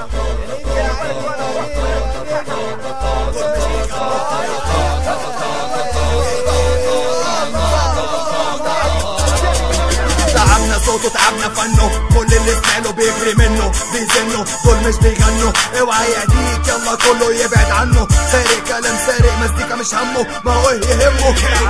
تعبنا صوته تعبنا فنه كل اللي سمعله بيجري منه بيزنه دول مش بيغنوا اوعى يهديك يلا كله يبعد عنه سارق كلام سارق مزيكا مش همه ما هو إيه يهمه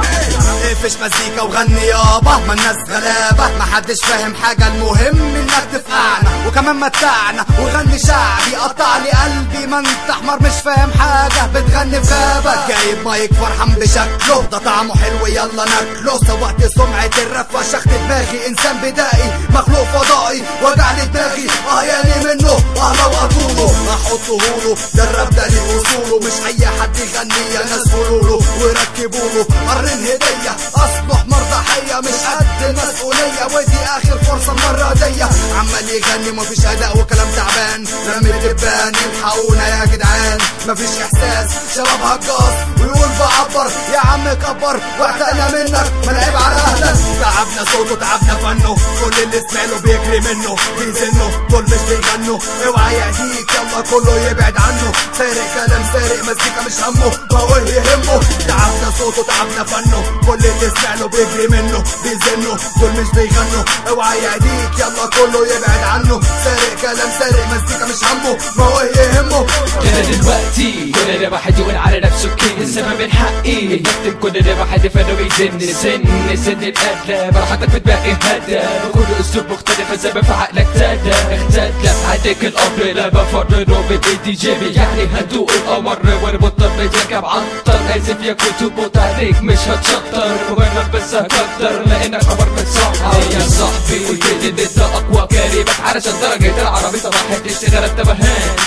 اقفش مزيكا وغني يابا ما الناس غلابة ما حدش فاهم حاجة المهم انك تفقعنا وكمان متعنا وغني شعبي قطع لي قلبي ما انت احمر مش فاهم حاجة بتغني في غابة جايب مايك فرحان بشكله ده طعمه حلو يلا ناكله سوقت سمعة الراب فشخت دماغي انسان بدائي مخلوق فضائي وجع لي دماغي اه ياني منه اه لو اطوله احطه له ده الراب ده ليه اصوله مش اي حد يغني يا ناس قولوله وركبوا له قرن هدية اصله حمار ضحية مش قد المسؤولية ودي اخر فرصة المرة دي عمال يغني مفيش اداء وكلام تعبان رمي الدبان يلحقونا يا جدعان مفيش احساس شباب هجاص ويقول بعبر يا عم كبر واعتقنا منك ما العيب على اهلك تعبنا صوته تعبنا فنه كل اللي سمعله بيجري منه بيزنه دول مش بيغنوا اوعى يهديك يلا كله يبعد عنه سارق كلام سارق مزيكا مش همه ما هو إيه يهمه تعبنا صوته تعبنا فنه كل اللي سمعله بيجري منه بيزنه دول مش بيغنوا اوعى يهديك يلا كله يبعد عنه سارق كلام سارق مزيكا مش همه ما هو إيه يهمه كده دلوقتي كل ده واحد يقول على نفسه كده السبب من حقي يكتب كل ده واحد فانه يزن سن سن الأدلة براحتك في دماغي هدى بكل أسلوب مختلف السبب في عقلك تدى اختلف عليك الأمر لا بفرره بالاي جيبي يعني هدوء القمر وانا مضطر بتركب عنطر آسف يا كنت موت عليك مش هتشطر مجرد بس هكتر لأنك خبر متصحر يا صاحبي قلت لي إن أنت أقوى كلمات علشان درجة العربي صباحت اشتغل التبهان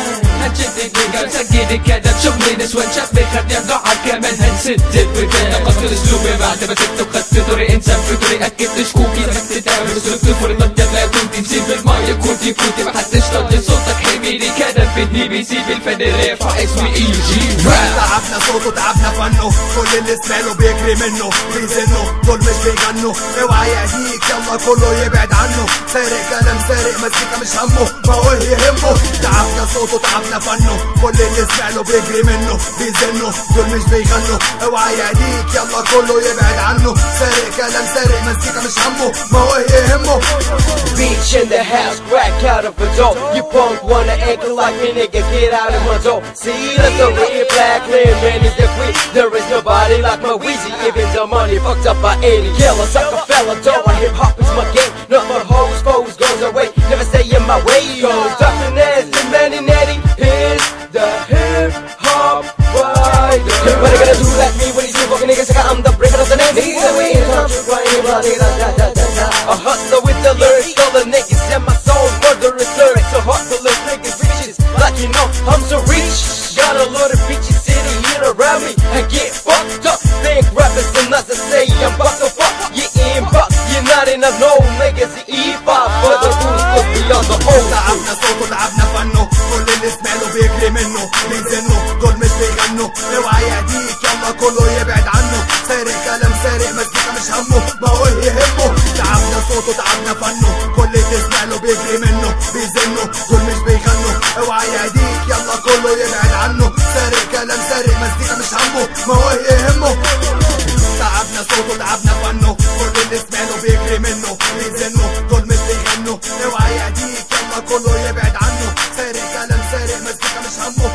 هنشد الجيجا سجل الكلام شغل نسوان شاب خدني ابدع كمان هنسد الودان نقصت اسلوبي بعد ما سبت وخدت دوري انسان في دوري اكدت شكوكي دخلت تعمل اسلوب طفولي ضد لا كنت نسيب المايه كنت كنت ما حدش طل صوتك حميلي كلام في الدي بي سي بالفن رافع اسمي اي جي راب تعبنا صوته تعبنا فنه كل اللي سمعله بيجري منه بيزنه دول مش بيغنوا اوعى يهديك يلا كله يبعد عنه سارق كلام سارق مزيكا مش همه ما هو إيه يهمه تعبنا صوته تعبنا فنه كل اللي سمعله بيجري منه بيزنه دول مش بيغنوا اوعى يهديك يلا كله يبعد عنه سارق كلام سارق مزيكا مش همه ما هو إيه يهمه Beach in the house, crack out of a door. You punk wanna act like me, nigga, get out of my door. See, that's the real black clear man is the free. There is nobody like my Weezy, even the money fucked up by 80. Killer, sucker, fella, door. Hip hop is my game. Not my hoes, foes goes away. Never stay in my way. Goes Dr. Nasty, Manny Natty. Here's the hip hop rider. Everybody gotta do like me when these two fucking niggas like I'm the breaker of the name. Niggas that we ain't touching, why anybody da da da da da. A hustler with the lyrics, all the niggas in my soul, murderous lyrics. So hustlers, niggas, bitches, like you know I'm so rich. Got a lot of bitches sitting here around me and get fucked up. Think rappers and us and say I'm about to fuck. You ain't buck, you're not enough, no niggas eat pop. But the rules go beyond the old تعبنا صوته تعبنا فنه كل اللي سمعله بيجري منه بيزنه دول مش بيغنوا اوعى يهديك يلا كله يبعد عنه سارق كلام سارق مزيكا مش همه ما هو إيه يهمه تعبنا صوته تعبنا فنه كل اللي سمعله بيجري منه بيزنه دول مش بيغنوا اوعى يهديك يلا كله يبعد عنه سارق كلام سارق مزيكا مش همه ما هو إيه يهمه تعبنا صوته تعبنا فنه كل اللي سمعله بيجري منه بيزنه دول مش بيغنوا اوعى يهديك يلا كله يبعد عنه سارق كلام سارق مزيكا مش همه